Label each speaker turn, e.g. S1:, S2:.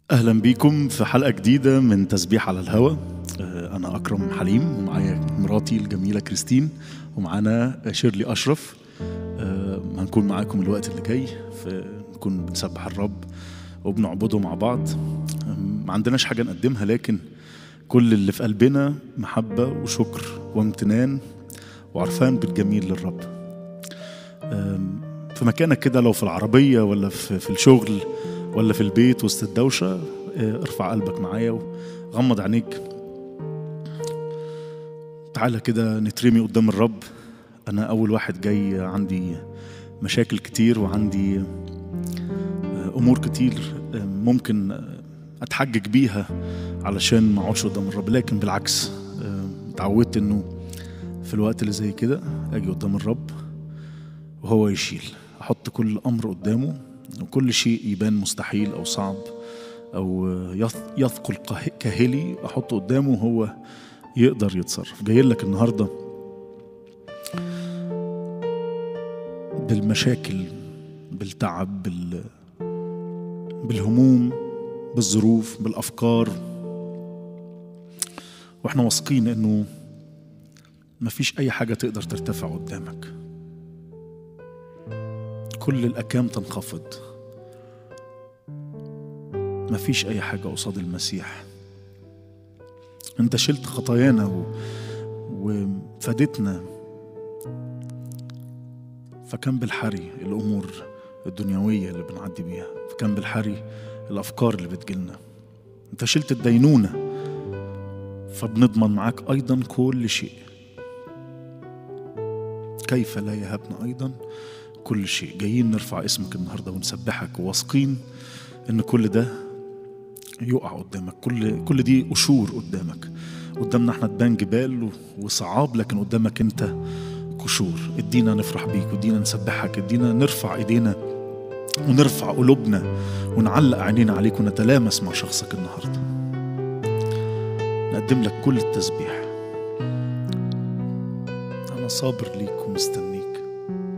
S1: اهلا بيكم في حلقه جديده من تسبيح على الهوا آه، انا اكرم حليم ومعايا مراتي الجميله كريستين ومعانا شيرلي اشرف آه، هنكون معاكم الوقت اللي جاي في نكون بنسبح الرب وبنعبده مع بعض آم، ما عندناش حاجه نقدمها لكن كل اللي في قلبنا محبه وشكر وامتنان وعرفان بالجميل للرب آم، في مكانك كده لو في العربيه ولا في, في الشغل ولا في البيت وسط الدوشة آه، ارفع قلبك معايا وغمض عينيك تعالى كده نترمي قدام الرب أنا أول واحد جاي عندي مشاكل كتير وعندي آه، أمور كتير آه، ممكن آه، أتحجج بيها علشان ما أقعدش قدام الرب لكن بالعكس آه، اتعودت إنه في الوقت اللي زي كده أجي قدام الرب وهو يشيل أحط كل أمر قدامه وكل شيء يبان مستحيل أو صعب أو يث- يثقل قه- كاهلي أحطه قدامه وهو يقدر يتصرف جاي لك النهاردة بالمشاكل بالتعب بال... بالهموم بالظروف بالأفكار واحنا واثقين انه مفيش اي حاجة تقدر ترتفع قدامك كل الأكام تنخفض مفيش أي حاجة قصاد المسيح أنت شلت خطايانا و... وفادتنا فكان بالحري الأمور الدنيوية اللي بنعدي بيها فكان بالحري الأفكار اللي بتجيلنا أنت شلت الدينونة فبنضمن معاك أيضا كل شيء كيف لا يهبنا أيضا كل شيء جايين نرفع اسمك النهارده ونسبحك وواثقين ان كل ده يقع قدامك كل كل دي قشور قدامك قدامنا احنا تبان جبال و- وصعاب لكن قدامك انت قشور ادينا نفرح بيك وادينا نسبحك ادينا نرفع ايدينا ونرفع قلوبنا ونعلق عينينا عليك ونتلامس مع شخصك النهارده نقدم لك كل التسبيح انا صابر ليك ومستنيك